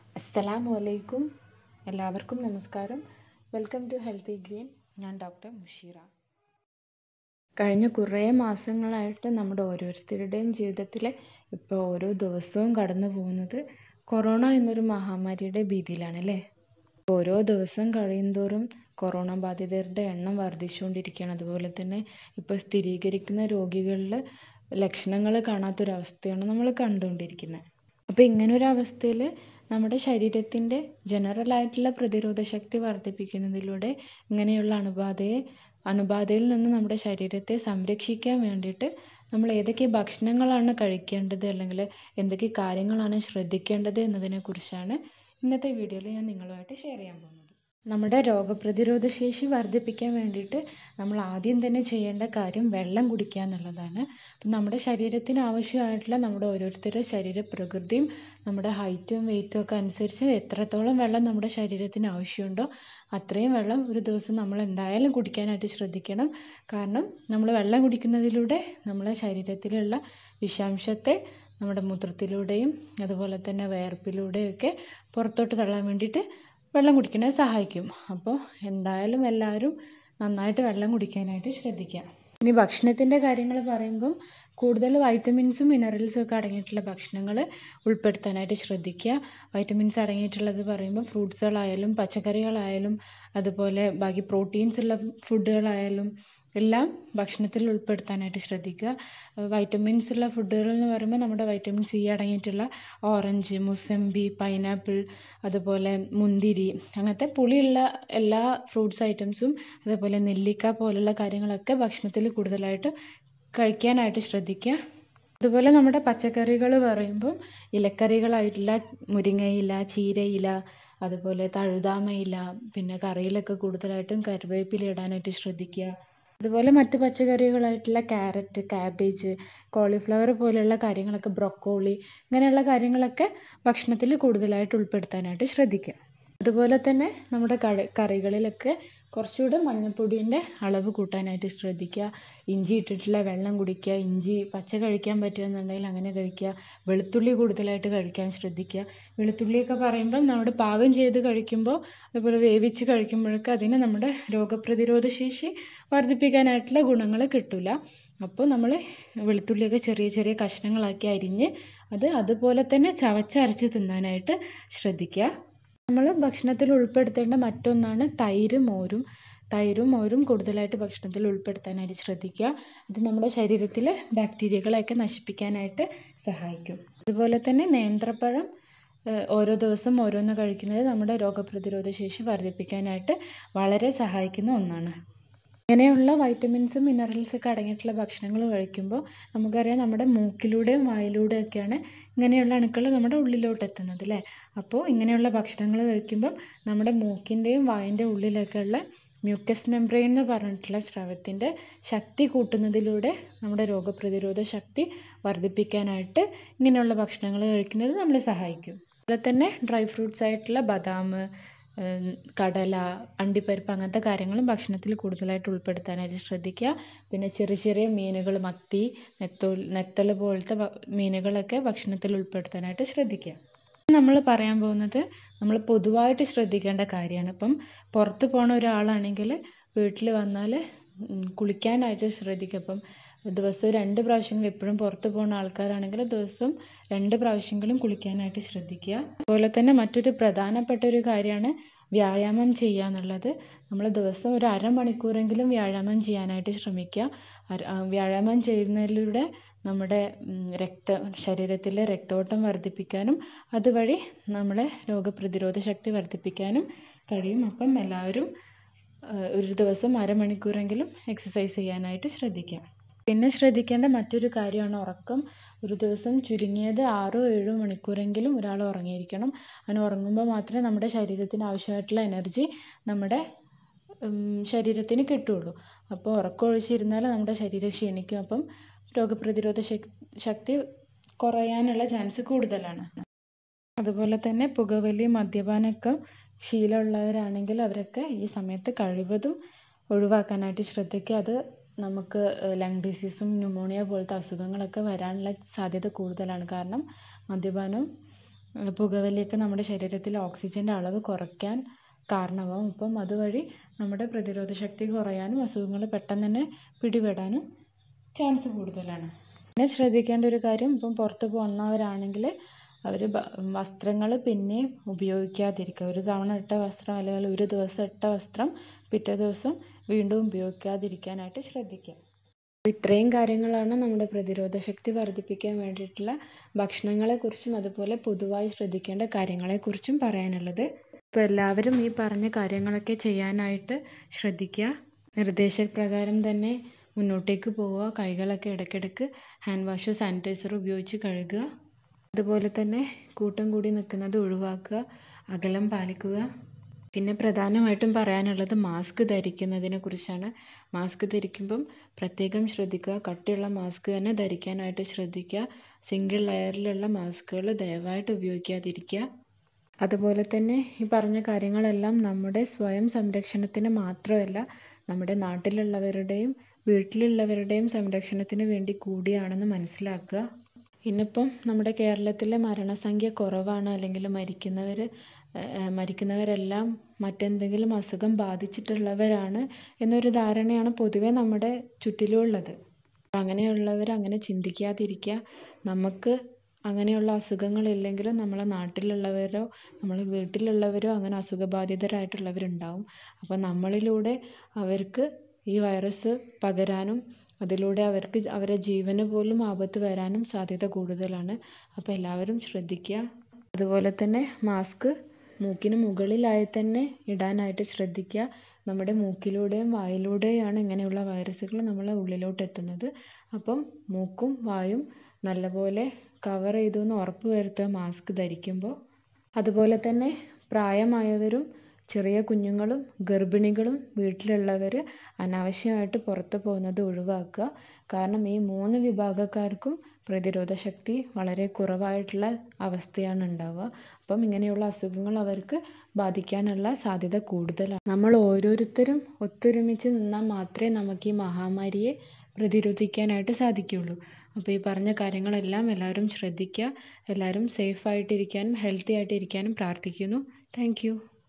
അസ്സലാമു അലൈക്കും എല്ലാവർക്കും നമസ്കാരം വെൽക്കം ടു ഹെൽത്തി ഗ്രീൻ ഞാൻ ഡോക്ടർ മുഷീറ കഴിഞ്ഞ കുറേ മാസങ്ങളായിട്ട് നമ്മുടെ ഓരോരുത്തരുടെയും ജീവിതത്തിൽ ഇപ്പോൾ ഓരോ ദിവസവും കടന്നു പോകുന്നത് കൊറോണ എന്നൊരു മഹാമാരിയുടെ ഭീതിയിലാണ് അല്ലേ ഓരോ ദിവസം കഴിയുന്തോറും കൊറോണ ബാധിതരുടെ എണ്ണം വർദ്ധിച്ചുകൊണ്ടിരിക്കുകയാണ് അതുപോലെ തന്നെ ഇപ്പോൾ സ്ഥിരീകരിക്കുന്ന രോഗികളിൽ ലക്ഷണങ്ങൾ കാണാത്തൊരവസ്ഥയാണ് നമ്മൾ കണ്ടുകൊണ്ടിരിക്കുന്നത് അപ്പോൾ ഇങ്ങനെ ഒരു അവസ്ഥയിൽ നമ്മുടെ ശരീരത്തിൻ്റെ ജനറൽ ആയിട്ടുള്ള പ്രതിരോധ ശക്തി വർദ്ധിപ്പിക്കുന്നതിലൂടെ ഇങ്ങനെയുള്ള അണുബാധയെ അണുബാധയിൽ നിന്ന് നമ്മുടെ ശരീരത്തെ സംരക്ഷിക്കാൻ വേണ്ടിയിട്ട് നമ്മൾ ഏതൊക്കെ ഭക്ഷണങ്ങളാണ് കഴിക്കേണ്ടത് അല്ലെങ്കിൽ എന്തൊക്കെ കാര്യങ്ങളാണ് ശ്രദ്ധിക്കേണ്ടത് എന്നതിനെക്കുറിച്ചാണ് ഇന്നത്തെ വീഡിയോയിൽ ഞാൻ നിങ്ങളുമായിട്ട് ഷെയർ ചെയ്യാൻ പോകുന്നത് നമ്മുടെ രോഗപ്രതിരോധ ശേഷി വർദ്ധിപ്പിക്കാൻ വേണ്ടിയിട്ട് നമ്മൾ ആദ്യം തന്നെ ചെയ്യേണ്ട കാര്യം വെള്ളം കുടിക്കുക എന്നുള്ളതാണ് അപ്പം നമ്മുടെ ശരീരത്തിന് ആവശ്യമായിട്ടുള്ള നമ്മുടെ ഓരോരുത്തരുടെ ശരീര പ്രകൃതിയും നമ്മുടെ ഹൈറ്റും വെയിറ്റും ഒക്കെ അനുസരിച്ച് എത്രത്തോളം വെള്ളം നമ്മുടെ ശരീരത്തിന് ആവശ്യമുണ്ടോ അത്രയും വെള്ളം ഒരു ദിവസം നമ്മൾ എന്തായാലും കുടിക്കാനായിട്ട് ശ്രദ്ധിക്കണം കാരണം നമ്മൾ വെള്ളം കുടിക്കുന്നതിലൂടെ നമ്മളെ ശരീരത്തിലുള്ള വിഷാംശത്തെ നമ്മുടെ മൂത്രത്തിലൂടെയും അതുപോലെ തന്നെ വിയർപ്പിലൂടെയൊക്കെ പുറത്തോട്ട് തള്ളാൻ വേണ്ടിയിട്ട് വെള്ളം കുടിക്കുന്നത് സഹായിക്കും അപ്പോൾ എന്തായാലും എല്ലാവരും നന്നായിട്ട് വെള്ളം കുടിക്കാനായിട്ട് ശ്രദ്ധിക്കുക ഇനി ഭക്ഷണത്തിൻ്റെ കാര്യങ്ങൾ പറയുമ്പം കൂടുതൽ വൈറ്റമിൻസും മിനറൽസും ഒക്കെ അടങ്ങിയിട്ടുള്ള ഭക്ഷണങ്ങൾ ഉൾപ്പെടുത്താനായിട്ട് ശ്രദ്ധിക്കുക വൈറ്റമിൻസ് അടങ്ങിയിട്ടുള്ളത് പറയുമ്പോൾ ഫ്രൂട്ട്സുകളായാലും പച്ചക്കറികളായാലും അതുപോലെ ബാക്കി പ്രോട്ടീൻസ് ഉള്ള ഫുഡുകളായാലും എല്ലാം ഭക്ഷണത്തിൽ ഉൾപ്പെടുത്താനായിട്ട് ശ്രദ്ധിക്കുക വൈറ്റമിൻസ് ഉള്ള ഫുഡുകൾ എന്ന് പറയുമ്പോൾ നമ്മുടെ വൈറ്റമിൻ സി അടങ്ങിയിട്ടുള്ള ഓറഞ്ച് മുസമ്പി പൈനാപ്പിൾ അതുപോലെ മുന്തിരി അങ്ങനത്തെ പുളിയുള്ള എല്ലാ ഫ്രൂട്ട്സ് ഐറ്റംസും അതുപോലെ നെല്ലിക്ക പോലുള്ള കാര്യങ്ങളൊക്കെ ഭക്ഷണത്തിൽ കൂടുതലായിട്ട് കഴിക്കാനായിട്ട് ശ്രദ്ധിക്കുക അതുപോലെ നമ്മുടെ പച്ചക്കറികൾ പറയുമ്പം ഇലക്കറികളായിട്ടുള്ള മുരിങ്ങയില ചീരയില അതുപോലെ തഴുതാമയില പിന്നെ കറിയിലൊക്കെ കൂടുതലായിട്ടും കറിവേപ്പില ഇടാനായിട്ട് ശ്രദ്ധിക്കുക അതുപോലെ മറ്റ് പച്ചക്കറികളായിട്ടുള്ള ക്യാരറ്റ് കാബേജ് കോളിഫ്ലവർ പോലെയുള്ള കാര്യങ്ങളൊക്കെ ബ്രൊക്കോളി ഇങ്ങനെയുള്ള കാര്യങ്ങളൊക്കെ ഭക്ഷണത്തിൽ കൂടുതലായിട്ട് ഉൾപ്പെടുത്താനായിട്ട് ശ്രദ്ധിക്കുക അതുപോലെ തന്നെ നമ്മുടെ കറി കറികളിലൊക്കെ കുറച്ചുകൂടെ മഞ്ഞൾപ്പൊടിൻ്റെ അളവ് കൂട്ടാനായിട്ട് ശ്രദ്ധിക്കുക ഇഞ്ചി ഇട്ടിട്ടുള്ള വെള്ളം കുടിക്കുക ഇഞ്ചി പച്ച കഴിക്കാൻ പറ്റുമെന്നുണ്ടെങ്കിൽ അങ്ങനെ കഴിക്കുക വെളുത്തുള്ളി കൂടുതലായിട്ട് കഴിക്കാൻ ശ്രദ്ധിക്കുക വെളുത്തുള്ളിയൊക്കെ പറയുമ്പം നമ്മുടെ പാകം ചെയ്ത് കഴിക്കുമ്പോൾ അതുപോലെ വേവിച്ച് കഴിക്കുമ്പോഴൊക്കെ അതിന് നമ്മുടെ രോഗപ്രതിരോധ ശേഷി വർദ്ധിപ്പിക്കാനായിട്ടുള്ള ഗുണങ്ങൾ കിട്ടില്ല അപ്പോൾ നമ്മൾ വെളുത്തുള്ളിയൊക്കെ ചെറിയ ചെറിയ കഷ്ണങ്ങളാക്കി അരിഞ്ഞ് അത് അതുപോലെ തന്നെ ചവച്ചരച്ച് തിന്നാനായിട്ട് ശ്രദ്ധിക്കുക നമ്മൾ ഭക്ഷണത്തിൽ ഉൾപ്പെടുത്തേണ്ട മറ്റൊന്നാണ് തൈര് മോരും തൈരും മോരും കൂടുതലായിട്ട് ഭക്ഷണത്തിൽ ഉൾപ്പെടുത്താനായിട്ട് ശ്രദ്ധിക്കുക അത് നമ്മുടെ ശരീരത്തിലെ ബാക്ടീരിയകളെയൊക്കെ നശിപ്പിക്കാനായിട്ട് സഹായിക്കും അതുപോലെ തന്നെ നേന്ത്രപ്പഴം ഓരോ ദിവസം ഓരോന്ന് കഴിക്കുന്നത് നമ്മുടെ രോഗപ്രതിരോധ ശേഷി വർദ്ധിപ്പിക്കാനായിട്ട് വളരെ സഹായിക്കുന്ന ഒന്നാണ് ഇങ്ങനെയുള്ള വൈറ്റമിൻസും മിനറൽസും ഒക്കെ അടങ്ങിയിട്ടുള്ള ഭക്ഷണങ്ങൾ കഴിക്കുമ്പോൾ നമുക്കറിയാം നമ്മുടെ മൂക്കിലൂടെയും വായിലൂടെയൊക്കെയാണ് ഇങ്ങനെയുള്ള അണുക്കൾ നമ്മുടെ ഉള്ളിലോട്ട് എത്തുന്നത് അല്ലേ അപ്പോൾ ഇങ്ങനെയുള്ള ഭക്ഷണങ്ങൾ കഴിക്കുമ്പം നമ്മുടെ മൂക്കിൻ്റെയും വായിൻ്റെ ഉള്ളിലൊക്കെയുള്ള മ്യൂക്കസ് മെംബ്രെയിൻ എന്ന് പറഞ്ഞിട്ടുള്ള സ്രവത്തിൻ്റെ ശക്തി കൂട്ടുന്നതിലൂടെ നമ്മുടെ രോഗപ്രതിരോധ ശക്തി വർദ്ധിപ്പിക്കാനായിട്ട് ഇങ്ങനെയുള്ള ഭക്ഷണങ്ങൾ കഴിക്കുന്നത് നമ്മളെ സഹായിക്കും അതുപോലെ തന്നെ ഡ്രൈ ഫ്രൂട്ട്സ് ആയിട്ടുള്ള ബദാം കടല അണ്ടിപ്പരിപ്പ് അങ്ങനത്തെ കാര്യങ്ങളും ഭക്ഷണത്തിൽ കൂടുതലായിട്ട് ഉൾപ്പെടുത്താനായിട്ട് ശ്രദ്ധിക്കുക പിന്നെ ചെറിയ ചെറിയ മീനുകൾ മത്തി നെത്തോൽ നെത്തൽ പോലത്തെ മീനുകളൊക്കെ ഭക്ഷണത്തിൽ ഉൾപ്പെടുത്താനായിട്ട് ശ്രദ്ധിക്കുക നമ്മൾ പറയാൻ പോകുന്നത് നമ്മൾ പൊതുവായിട്ട് ശ്രദ്ധിക്കേണ്ട കാര്യമാണ് ഇപ്പം പുറത്ത് പോണ ഒരാളാണെങ്കിൽ വീട്ടിൽ വന്നാൽ കുളിക്കാനായിട്ട് ശ്രദ്ധിക്കുക അപ്പം ദിവസവും രണ്ട് പ്രാവശ്യങ്ങൾ എപ്പോഴും പുറത്ത് പോകുന്ന ആൾക്കാരാണെങ്കിൽ ദിവസവും രണ്ട് പ്രാവശ്യങ്ങളും കുളിക്കാനായിട്ട് ശ്രദ്ധിക്കുക അതുപോലെ തന്നെ മറ്റൊരു പ്രധാനപ്പെട്ട ഒരു കാര്യമാണ് വ്യായാമം ചെയ്യുക എന്നുള്ളത് നമ്മൾ ദിവസം ഒരു അരമണിക്കൂറെങ്കിലും വ്യായാമം ചെയ്യാനായിട്ട് ശ്രമിക്കുക വ്യായാമം ചെയ്യുന്നതിലൂടെ നമ്മുടെ രക്ത ശരീരത്തിലെ രക്തോട്ടം വർദ്ധിപ്പിക്കാനും അതുവഴി നമ്മളെ രോഗപ്രതിരോധ ശക്തി വർദ്ധിപ്പിക്കാനും കഴിയും അപ്പം എല്ലാവരും ഒരു ദിവസം അരമണിക്കൂറെങ്കിലും എക്സസൈസ് ചെയ്യാനായിട്ട് ശ്രദ്ധിക്കുക പിന്നെ ശ്രദ്ധിക്കേണ്ട മറ്റൊരു കാര്യമാണ് ഉറക്കം ഒരു ദിവസം ചുരുങ്ങിയത് ആറോ ഏഴോ മണിക്കൂറെങ്കിലും ഒരാൾ ഉറങ്ങിയിരിക്കണം അങ്ങനെ ഉറങ്ങുമ്പോൾ മാത്രമേ നമ്മുടെ ശരീരത്തിന് ആവശ്യമായിട്ടുള്ള എനർജി നമ്മുടെ ശരീരത്തിന് കിട്ടുകയുള്ളൂ അപ്പോൾ ഉറക്കം ഒഴിച്ചിരുന്നാൽ നമ്മുടെ ശരീരം ക്ഷീണിക്കും അപ്പം രോഗപ്രതിരോധ ശക്തി കുറയാനുള്ള ചാൻസ് കൂടുതലാണ് അതുപോലെ തന്നെ പുകവലി മദ്യപാനമൊക്കെ ശീലമുള്ളവരാണെങ്കിൽ അവരൊക്കെ ഈ സമയത്ത് കഴിവതും ഒഴിവാക്കാനായിട്ട് ശ്രദ്ധിക്കുക അത് നമുക്ക് ലങ് ഡിസീസും ന്യൂമോണിയ പോലത്തെ അസുഖങ്ങളൊക്കെ വരാനുള്ള സാധ്യത കൂടുതലാണ് കാരണം മദ്യപാനം പുകവലിയൊക്കെ നമ്മുടെ ശരീരത്തിൽ ഓക്സിജൻ്റെ അളവ് കുറയ്ക്കാൻ കാരണമാവും അപ്പം അതുവഴി നമ്മുടെ പ്രതിരോധ ശക്തി കുറയാനും അസുഖങ്ങൾ പെട്ടെന്ന് തന്നെ പിടിപെടാനും ചാൻസ് കൂടുതലാണ് പിന്നെ ശ്രദ്ധിക്കേണ്ട ഒരു കാര്യം ഇപ്പം പുറത്ത് പോകുന്നവരാണെങ്കിൽ അവർ വസ്ത്രങ്ങൾ പിന്നെ ഉപയോഗിക്കാതിരിക്കുക ഒരു തവണ ഇട്ട വസ്ത്രം അല്ലെങ്കിൽ ഒരു ദിവസം ഇട്ട വസ്ത്രം പിറ്റേ ദിവസം വീണ്ടും ഉപയോഗിക്കാതിരിക്കാനായിട്ട് ശ്രദ്ധിക്കുക ഇത്രയും കാര്യങ്ങളാണ് നമ്മുടെ പ്രതിരോധ ശക്തി വർദ്ധിപ്പിക്കാൻ വേണ്ടിയിട്ടുള്ള ഭക്ഷണങ്ങളെക്കുറിച്ചും അതുപോലെ പൊതുവായി ശ്രദ്ധിക്കേണ്ട കാര്യങ്ങളെക്കുറിച്ചും പറയാനുള്ളത് അപ്പോൾ എല്ലാവരും ഈ പറഞ്ഞ കാര്യങ്ങളൊക്കെ ചെയ്യാനായിട്ട് ശ്രദ്ധിക്കുക നിർദ്ദേശപ്രകാരം തന്നെ മുന്നോട്ടേക്ക് പോവുക കൈകളൊക്കെ ഇടയ്ക്കിടയ്ക്ക് ഹാൻഡ് വാഷോ സാനിറ്റൈസറോ ഉപയോഗിച്ച് കഴുകുക അതുപോലെ തന്നെ കൂട്ടം കൂടി നിൽക്കുന്നത് ഒഴിവാക്കുക അകലം പാലിക്കുക പിന്നെ പ്രധാനമായിട്ടും പറയാനുള്ളത് മാസ്ക് ധരിക്കുന്നതിനെ കുറിച്ചാണ് മാസ്ക് ധരിക്കുമ്പം പ്രത്യേകം ശ്രദ്ധിക്കുക കട്ടിയുള്ള മാസ്ക് തന്നെ ധരിക്കാനായിട്ട് ശ്രദ്ധിക്കുക സിംഗിൾ ലെയറിലുള്ള മാസ്കുകൾ ദയവായിട്ട് ഉപയോഗിക്കാതിരിക്കുക അതുപോലെ തന്നെ ഈ പറഞ്ഞ കാര്യങ്ങളെല്ലാം നമ്മുടെ സ്വയം സംരക്ഷണത്തിന് മാത്രമല്ല നമ്മുടെ നാട്ടിലുള്ളവരുടെയും വീട്ടിലുള്ളവരുടെയും സംരക്ഷണത്തിന് വേണ്ടി കൂടിയാണെന്ന് മനസ്സിലാക്കുക ഇന്നിപ്പം നമ്മുടെ കേരളത്തിലെ മരണസംഖ്യ കുറവാണ് അല്ലെങ്കിൽ മരിക്കുന്നവർ മരിക്കുന്നവരെല്ലാം മറ്റെന്തെങ്കിലും അസുഖം ബാധിച്ചിട്ടുള്ളവരാണ് എന്നൊരു ധാരണയാണ് പൊതുവെ നമ്മുടെ ചുറ്റിലുമുള്ളത് അങ്ങനെയുള്ളവർ അങ്ങനെ ചിന്തിക്കാതിരിക്കുക നമുക്ക് അങ്ങനെയുള്ള അസുഖങ്ങളില്ലെങ്കിലും നമ്മളെ നാട്ടിലുള്ളവരോ നമ്മളെ വീട്ടിലുള്ളവരോ അങ്ങനെ അസുഖബാധിതരായിട്ടുള്ളവരുണ്ടാവും അപ്പോൾ നമ്മളിലൂടെ അവർക്ക് ഈ വൈറസ് പകരാനും അതിലൂടെ അവർക്ക് അവരുടെ ജീവന് പോലും ആപത്ത് വരാനും സാധ്യത കൂടുതലാണ് അപ്പോൾ എല്ലാവരും ശ്രദ്ധിക്കുക അതുപോലെ തന്നെ മാസ്ക് മൂക്കിന് മുകളിലായി തന്നെ ഇടാനായിട്ട് ശ്രദ്ധിക്കുക നമ്മുടെ മൂക്കിലൂടെയും വായിലൂടെയാണ് ഇങ്ങനെയുള്ള വൈറസുകൾ നമ്മളെ ഉള്ളിലോട്ട് എത്തുന്നത് അപ്പം മൂക്കും വായും നല്ലപോലെ കവർ ചെയ്തു എന്ന് ഉറപ്പ് വരുത്തുക മാസ്ക് ധരിക്കുമ്പോൾ അതുപോലെ തന്നെ പ്രായമായവരും ചെറിയ കുഞ്ഞുങ്ങളും ഗർഭിണികളും വീട്ടിലുള്ളവർ അനാവശ്യമായിട്ട് പുറത്ത് പോകുന്നത് ഒഴിവാക്കുക കാരണം ഈ മൂന്ന് വിഭാഗക്കാർക്കും പ്രതിരോധ ശക്തി വളരെ കുറവായിട്ടുള്ള അവസ്ഥയാണ് ഉണ്ടാവുക അപ്പം ഇങ്ങനെയുള്ള അസുഖങ്ങൾ അവർക്ക് ബാധിക്കാനുള്ള സാധ്യത കൂടുതലാണ് നമ്മൾ ഓരോരുത്തരും ഒത്തൊരുമിച്ച് നിന്നാൽ മാത്രമേ നമുക്ക് ഈ മഹാമാരിയെ പ്രതിരോധിക്കാനായിട്ട് സാധിക്കുകയുള്ളൂ അപ്പോൾ ഈ പറഞ്ഞ കാര്യങ്ങളെല്ലാം എല്ലാവരും ശ്രദ്ധിക്കുക എല്ലാവരും സേഫ് ആയിട്ടിരിക്കാനും ഹെൽത്തി ആയിട്ടിരിക്കാനും പ്രാർത്ഥിക്കുന്നു താങ്ക്